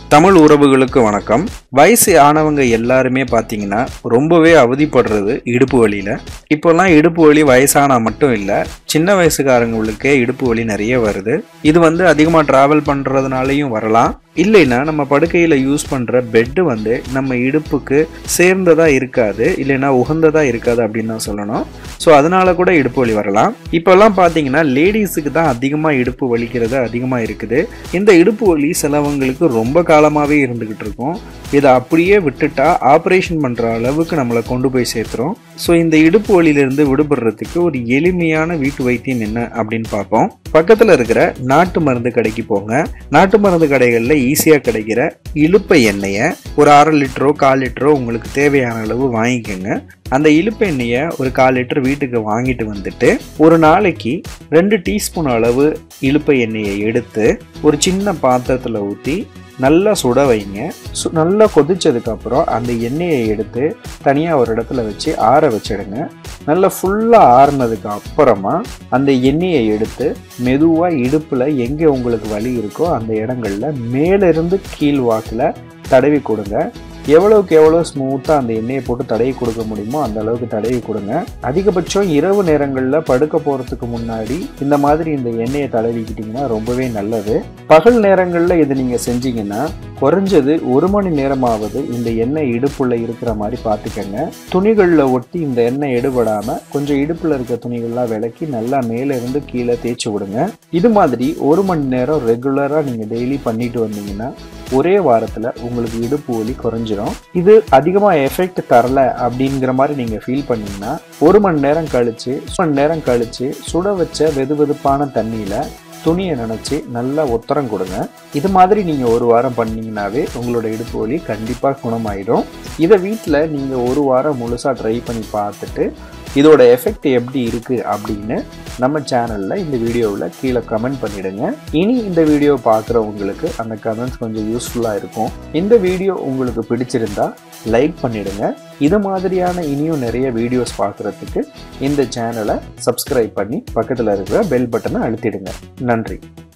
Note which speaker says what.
Speaker 1: தமிழ் உறவுகளுக்கு வணக்கம் வயசு ஆனவங்க எல்லாருமே பார்த்தீங்கன்னா ரொம்பவே அவதிப்படுறது இடுப்பு வலியில் இப்போல்லாம் இடுப்பு வலி வயசானா மட்டும் இல்லை சின்ன வயசுக்காரங்களுக்கே இடுப்பு வலி நிறைய வருது இது வந்து அதிகமாக ட்ராவல் பண்ணுறதுனாலையும் வரலாம் இல்லைன்னா நம்ம படுக்கையில் யூஸ் பண்ணுற பெட்டு வந்து நம்ம இடுப்புக்கு சேர்ந்ததாக இருக்காது இல்லைன்னா உகந்ததாக இருக்காது அப்படின்னு தான் சொல்லணும் ஸோ அதனால கூட இடுப்பு வலி வரலாம் இப்போல்லாம் பார்த்தீங்கன்னா லேடிஸுக்கு தான் அதிகமாக இடுப்பு வலிக்கிறது அதிகமாக இருக்குது இந்த இடுப்பு வலி சிலவங்களுக்கு ரொம்ப காலமாகவே இருந்துக்கிட்டு இருக்கும் இதை அப்படியே விட்டுட்டா ஆப்ரேஷன் பண்ணுற அளவுக்கு நம்மளை கொண்டு போய் சேர்த்துரும் ஸோ இந்த இடுப்பு வலியிலிருந்து விடுபடுறதுக்கு ஒரு எளிமையான வீட்டு வைத்தியம் என்ன அப்படின்னு பார்ப்போம் பக்கத்தில் இருக்கிற நாட்டு மருந்து கடைக்கு போங்க நாட்டு மருந்து கடைகளில் ஈஸியாக கிடைக்கிற இலுப்பை எண்ணெயை ஒரு அரை லிட்டரோ கால் லிட்டரோ உங்களுக்கு தேவையான அளவு வாங்கிக்கோங்க அந்த இலுப்பு எண்ணெயை ஒரு கால் லிட்டர் வீட்டுக்கு வாங்கிட்டு வந்துட்டு ஒரு நாளைக்கு ரெண்டு டீஸ்பூன் அளவு இலுப்பை எண்ணெயை எடுத்து ஒரு சின்ன பாத்திரத்தில் ஊற்றி நல்லா சுட வைங்க சு நல்லா கொதிச்சதுக்கப்புறம் அந்த எண்ணெயை எடுத்து தனியாக ஒரு இடத்துல வச்சு ஆற வச்சிடுங்க நல்லா ஃபுல்லாக ஆறுனதுக்கு அப்புறமா அந்த எண்ணெயை எடுத்து மெதுவாக இடுப்பில் எங்கே உங்களுக்கு வலி இருக்கோ அந்த இடங்கள்ல மேலிருந்து கீழ் வாக்கில் தடவி கொடுங்க எவ்வளவுக்கு எவ்வளோ ஸ்மூத்தாக அந்த எண்ணெயை போட்டு தடவி கொடுக்க முடியுமோ அந்த அளவுக்கு தடவி கொடுங்க அதிகபட்சம் இரவு நேரங்களில் படுக்க போகிறதுக்கு முன்னாடி இந்த மாதிரி இந்த எண்ணெயை தடவிக்கிட்டிங்கன்னா ரொம்பவே நல்லது பகல் நேரங்களில் இது நீங்கள் செஞ்சீங்கன்னா குறைஞ்சது ஒரு மணி நேரமாவது இந்த எண்ணெய் இடுப்புள்ள இருக்கிற மாதிரி பார்த்துக்கங்க துணிகளில் ஒட்டி இந்த எண்ணெய் எடுபடாமல் கொஞ்சம் இடுப்பில் இருக்க துணிகள்லாம் விலக்கி நல்லா மேலே இருந்து கீழே தேய்ச்சி விடுங்க இது மாதிரி ஒரு மணி நேரம் ரெகுலராக நீங்கள் டெய்லி பண்ணிட்டு வந்தீங்கன்னா ஒரே வாரத்தில் உங்களுக்கு இடுப்பு வலி குறைஞ்சிரும் இது அதிகமாக எஃபெக்ட் தரல அப்படிங்கிற மாதிரி நீங்கள் ஃபீல் பண்ணீங்கன்னா ஒரு மணி நேரம் கழிச்சு மணி நேரம் கழிச்சு சுட வச்ச வெது வெதுப்பான தண்ணியில் துணியை நினச்சி நல்லா உத்தரம் கொடுங்க இது மாதிரி நீங்கள் ஒரு வாரம் பண்ணீங்கன்னாவே உங்களோட இடுப்பு வலி கண்டிப்பாக குணமாயிடும் இதை வீட்டில் நீங்கள் ஒரு வாரம் முழுசாக ட்ரை பண்ணி பார்த்துட்டு இதோட எஃபெக்ட் எப்படி இருக்குது அப்படின்னு நம்ம சேனலில் இந்த வீடியோவில் கீழே கமெண்ட் பண்ணிடுங்க இனி இந்த வீடியோ பார்க்குறவங்களுக்கு அந்த கமெண்ட்ஸ் கொஞ்சம் யூஸ்ஃபுல்லாக இருக்கும் இந்த வீடியோ உங்களுக்கு பிடிச்சிருந்தா லைக் பண்ணிடுங்க இது மாதிரியான இனியும் நிறைய வீடியோஸ் பார்க்குறதுக்கு இந்த சேனலை சப்ஸ்கிரைப் பண்ணி பக்கத்தில் இருக்கிற பெல் பட்டனை அழுத்திடுங்க நன்றி